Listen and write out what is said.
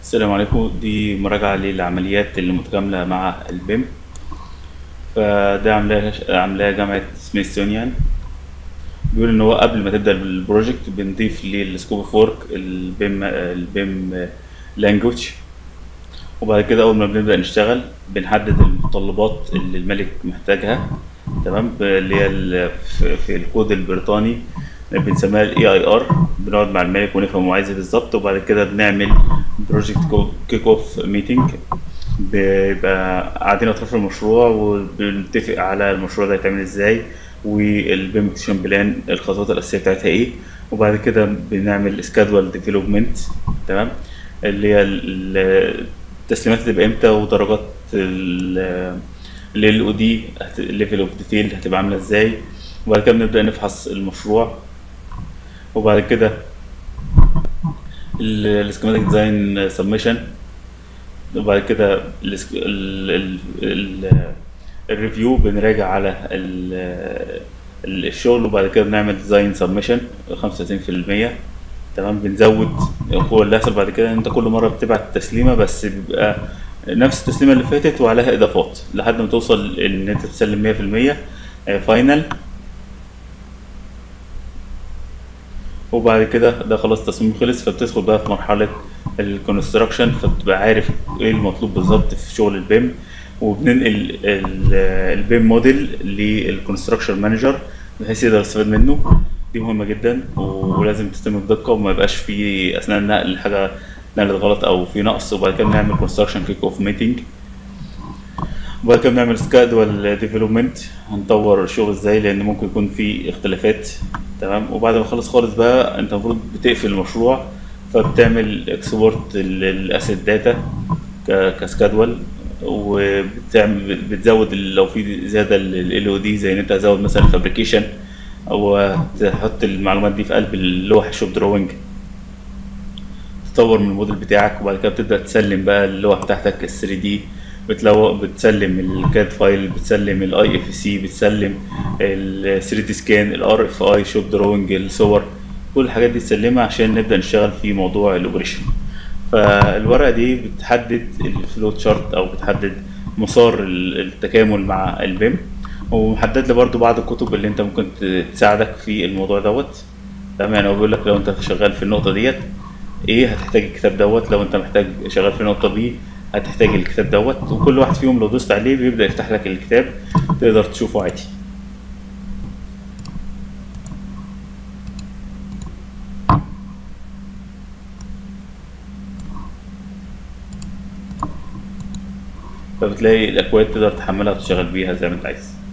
السلام عليكم دي مراجعة للعمليات اللي متكاملة مع البيم فده عاملاها عاملاها جامعة سميثسونيان بيقول إن هو قبل ما تبدأ البروجكت بنضيف للسكوب اوف وورك البيم البيم لانجوج وبعد كده أول ما بنبدأ نشتغل بنحدد المتطلبات اللي الملك محتاجها تمام اللي هي ال- في في الكود البريطاني بنسميها الاي اي ار بنقعد مع الملك ونفهم هو عايز ايه بالظبط وبعد كده بنعمل بروجكت كيك اوف ميتنج بيبقى قاعدين اطراف المشروع وبنتفق على المشروع ده هيتعمل ازاي والبيم اكشن بلان الخطوات الاساسيه بتاعتها ايه وبعد كده بنعمل سكادوال ديفلوبمنت تمام اللي هي ال- التسليمات هتبقى امتى ودرجات ال او دي ليفل اوف ديتيل هتبقى عامله ازاي وبعد كده بنبدا نفحص المشروع وبعد كده السكيماتيك ديزاين سبمشن وبعد كده السك- ال- ال- ال- الريفيو بنراجع على ال- ال- الشغل وبعد كده بنعمل ديزاين سبمشن 35% تمام بنزود هو اللي هيحصل بعد كده ان انت كل مره بتبعت تسليمه بس بيبقى نفس التسليمه اللي فاتت وعليها اضافات لحد ما توصل ان انت تسلم 100% فاينل وبعد كده ده خلاص التصميم خلص فبتدخل بقى في مرحلة الكونستراكشن فبتبقى عارف ايه المطلوب بالظبط في شغل البيم وبننقل ال- البيم موديل للكونستراكشن مانجر بحيث يقدر يستفاد منه دي مهمة جدا ولازم تتم بدقة وما يبقاش في أثناء النقل حاجة نقلت غلط أو في نقص وبعد كده بنعمل كونستراكشن كيك أوف ميتنج وبعد كده بنعمل سكادوال ديفلوبمنت هنطور الشغل ازاي لان ممكن يكون في اختلافات تمام وبعد ما تخلص خالص بقى انت المفروض بتقفل المشروع فبتعمل اكسبورت للاسيت داتا كسكادوال وبتعمل بتزود ال- لو في زياده ال او دي زي ان انت تزود مثلا فابريكيشن او تحط المعلومات دي في قلب اللوح شوب دروينج تطور من الموديل بتاعك وبعد كده بتبدا تسلم بقى اللوحه بتاعتك ال 3 دي بتلو... بتسلم الكاد فايل بتسلم الاي اف سي بتسلم ال 3 دي سكان الار اف اي شوب دروينج الصور كل الحاجات دي تسلمها عشان نبدا نشتغل في موضوع الاوبريشن فالورقه دي بتحدد الفلو تشارت او بتحدد مسار ال- التكامل مع البيم ومحدد لي برضو بعض الكتب اللي انت ممكن ت- تساعدك في الموضوع دوت تمام يعني هو بيقول لك لو انت شغال في النقطه ديت ايه هتحتاج الكتاب دوت لو انت محتاج شغال في النقطه بي هتحتاج الكتاب دوت وكل واحد فيهم لو دوست عليه بيبدا يفتح لك الكتاب تقدر تشوفه عادي فبتلاقي الاكواد تقدر تحملها وتشتغل بيها زي ما انت عايز